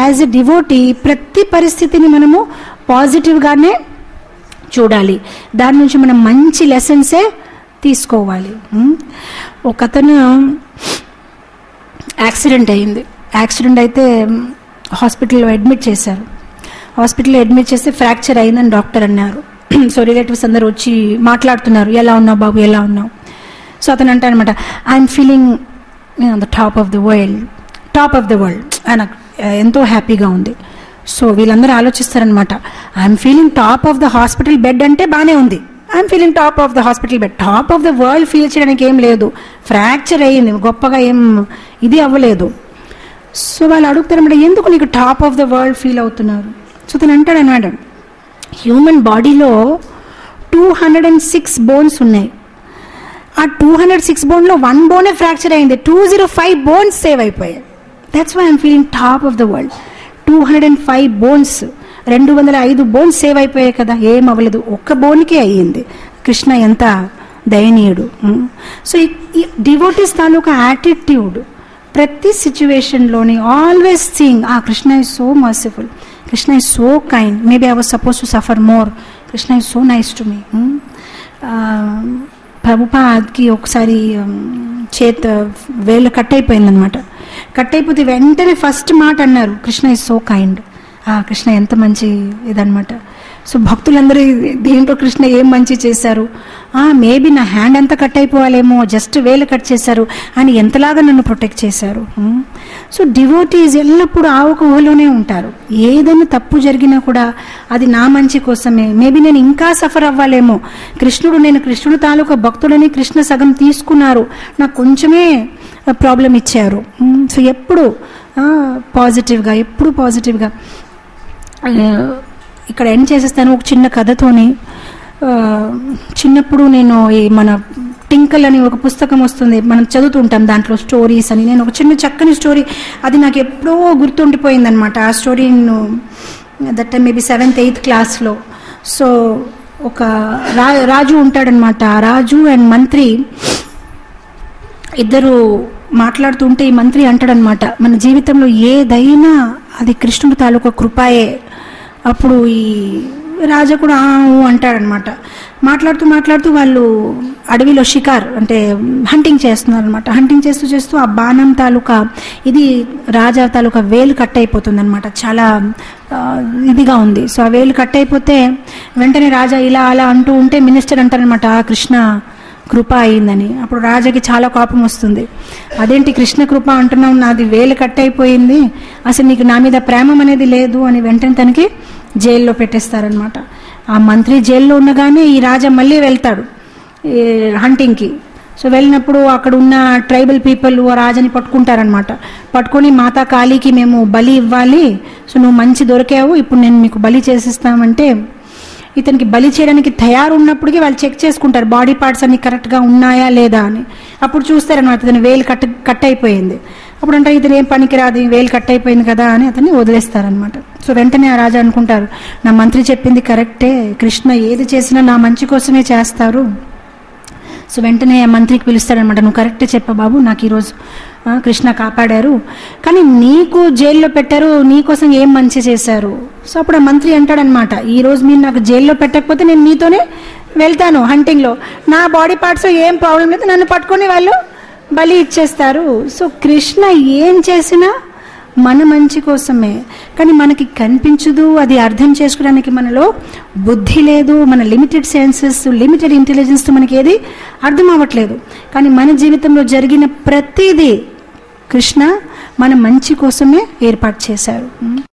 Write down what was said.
As a devotee ప్రతి పరిస్థితిని మనము పాజిటివ్గానే చూడాలి దాని నుంచి మనం మంచి లెసన్సే తీసుకోవాలి ఉమ్. ఒక అతను యాక్సిడెంట్ అయింది యాక్సిడెంట్ అయితే మ్, హాస్పిటల్లో అడ్మిట్ చేశారు హాస్పిటల్లో అడ్మిట్ చేస్తే ఫ్రాక్చర్ అయిందని డాక్టర్ అన్నారు సో రిలేటివ్స్ అందరు వచ్చి మాట్లాడుతున్నారు ఎలా ఉన్నావు బాబు ఎలా ఉన్నావు సో అతను అంటారనమాట I'm feeling the top of the world top of the world ఆయన ఎంతో హ్యాపీగా ఉంది సో వీళ్ళందరూ ఆలోచిస్తారనమాట I'm feeling top of the hospital bed అంటే బాగానే ఉంది I'm feeling top of the hospital bed top of the world feel చేయడానికి ఏం లేదు ఫ్రాక్చర్ అయ్యింది గొప్పగా ఏం ఇది అవ్వలేదు సో వాళ్ళు అడుగుతారన్నమాట ఎందుకు నీకు top of the world feel అవుతున్నారు సో తను అంటాడు అనమాట హ్యూమన్ బాడీలో two hundred and six bones ఉన్నాయి ఆ టూ హండ్రెడ్ సిక్స్ బోన్లో వన్ బోనే ఫ్రాక్చర్ అయింది two zero five bones save అయిపోయాయి that's why I'm feeling top of the world two hundred and five bones రెండు వందల ఐదు బోన్స్ సేవ్ అయిపోయాయి కదా ఏం అవ్వలేదు ఒక్క బోన్కే అయ్యింది కృష్ణ ఎంత దయనీయుడు సో ఈ డివోటీస్ తాలూకా యాటిట్యూడ్ ప్రతి సిచ్యువేషన్లోని ఆల్వేస్ థింగ్ ఆ Krishna is so merciful Krishna is so kind maybe I was suppose to suffer more Krishna is so nice to me ప్రభుపాద్కి ఒకసారి um, చేత వేలు కట్ అయిపోయిందనమాట కట్ అయిపోతే వెంటనే ఫస్ట్ మాట అన్నారు కృష్ణ ఇస్ సో కైండ్ ఆ కృష్ణ ఎంత మంచి ఇదనమాట సో భక్తులందరూ దీంట్లో కృష్ణ ఏం మంచి చేశారు మేబీ నా హ్యాండ్ అంతా కట్ అయిపోవాలేమో జస్ట్ వేలు కట్ చేశారు అని ఎంతలాగా నన్ను ప్రొటెక్ట్ చేశారు సో డివోటీస్ ఎల్లప్పుడూ ఆ ఒక ఊహలోనే ఉంటారు ఏదైనా తప్పు జరిగినా కూడా అది నా మంచి కోసమే మేబీ నేను ఇంకా సఫర్ అవ్వాలేమో కృష్ణుడు నేను కృష్ణుడు తాలూకా భక్తుడని కృష్ణ సగం తీసుకున్నారు నాకు కొంచెమే ప్రాబ్లం ఇచ్చారు సో ఎప్పుడు పాజిటివ్గా ఎప్పుడు పాజిటివ్గా ఇక్కడ ఎండ్ చేసేస్తాను ఒక చిన్న కథతోని ఆ, చిన్నప్పుడు నేను ఈ మన టింకల్ అని ఒక పుస్తకం వస్తుంది మనం చదువుతుంటాం దాంట్లో స్టోరీస్ అని నేను ఒక చిన్న చక్కని స్టోరీ అది నాకు ఎప్పుడో గుర్తుండిపోయింది అనమాట ఆ స్టోరీ నేను that time maybe seventh eighth క్లాస్లో సో ఒక రా రాజు ఉంటాడనమాట ఆ రాజు అండ్ మంత్రి ఇద్దరు మాట్లాడుతుంటే ఈ మంత్రి అంటాడనమాట మన జీవితంలో ఏదైనా అది కృష్ణుడు తాలూకా కృపాయే అప్పుడు ఈ రాజా కూడా "ఆ, ఊ" అంటాడనమాట మాట్లాడుతూ మాట్లాడుతూ వాళ్ళు అడవిలో షికార్ అంటే హంటింగ్ చేస్తున్నారు అనమాట హంటింగ్ చేస్తూ చేస్తూ ఆ బాణం తాలూకా ఇది రాజా తాలూకా వేలు కట్ అయిపోతుంది అనమాట చాలా ఆ, ఇదిగా ఉంది సో ఆ వేలు కట్ అయిపోతే వెంటనే రాజా ఇలా అలా అంటూ ఉంటే మినిస్టర్ అంటారనమాట "ఆ, కృష్ణ కృప అయిందని అప్పుడు రాజాకి చాలా కోపం వస్తుంది అదేంటి కృష్ణ కృప అంటున్నావు నాది వేలు కట్ అయిపోయింది అసలు నీకు నా మీద ప్రేమం అనేది లేదు అని వెంటనే తనకి జైల్లో పెట్టేస్తారనమాట ఆ మంత్రి జైల్లో ఉండగానే ఈ రాజా మళ్ళీ వెళ్తాడు ఈ హంటింగ్కి సో వెళ్ళినప్పుడు అక్కడ ఉన్న ట్రైబల్ పీపుల్ ఆ రాజాని పట్టుకుంటారనమాట పట్టుకొని మాతా కాళీకి మేము బలి ఇవ్వాలి సో నువ్వు మంచి దొరికావు ఇప్పుడు నేను మీకు బలి చేసిస్తామంటే ఇతనికి బలి చేయడానికి తయారు ఉన్నప్పటికీ వాళ్ళు చెక్ చేసుకుంటారు బాడీ పార్ట్స్ అన్ని కరెక్ట్గా ఉన్నాయా లేదా అని అప్పుడు చూస్తారనమాట ఇతని వేలు కట్ కట్ అయిపోయింది అప్పుడు అంటే ఇతను ఏం పనికిరాదు ఈ వేలు కట్ అయిపోయింది కదా అని అతన్ని వదిలేస్తారనమాట సో వెంటనే ఆ రాజా అనుకుంటారు నా మంత్రి చెప్పింది కరెక్టే కృష్ణ ఏది చేసినా నా మంచి కోసమే చేస్తారు సో వెంటనే ఆ మంత్రికి పిలుస్తాడనమాట నువ్వు కరెక్ట్ చెప్పా బాబు నాకు ఈరోజు ఆ, కృష్ణ కాపాడారు కానీ నీకు జైల్లో పెట్టారు నీకోసం ఏం మంచి చేశారు సో అప్పుడు ఆ మంత్రి అంటాడనమాట ఈరోజు మీరు నాకు జైల్లో పెట్టకపోతే నేను మీతోనే వెళ్తాను హంటింగ్లో నా బాడీ పార్ట్స్ ఏం ప్రాబ్లం లేదు నన్ను పట్టుకొని వాళ్ళు బలి ఇచ్చేస్తారు సో కృష్ణ ఏం చేసినా మన మంచి కోసమే కానీ మనకి కనిపించదు అది అర్థం చేసుకోవడానికి మనలో బుద్ధి లేదు మన లిమిటెడ్ సెన్సెస్ లిమిటెడ్ ఇంటెలిజెన్స్తో మనకి ఏది అర్థం అవ్వట్లేదు కానీ మన జీవితంలో జరిగిన ప్రతిదీ కృష్ణ మన మంచి కోసమే ఏర్పాటు చేశారు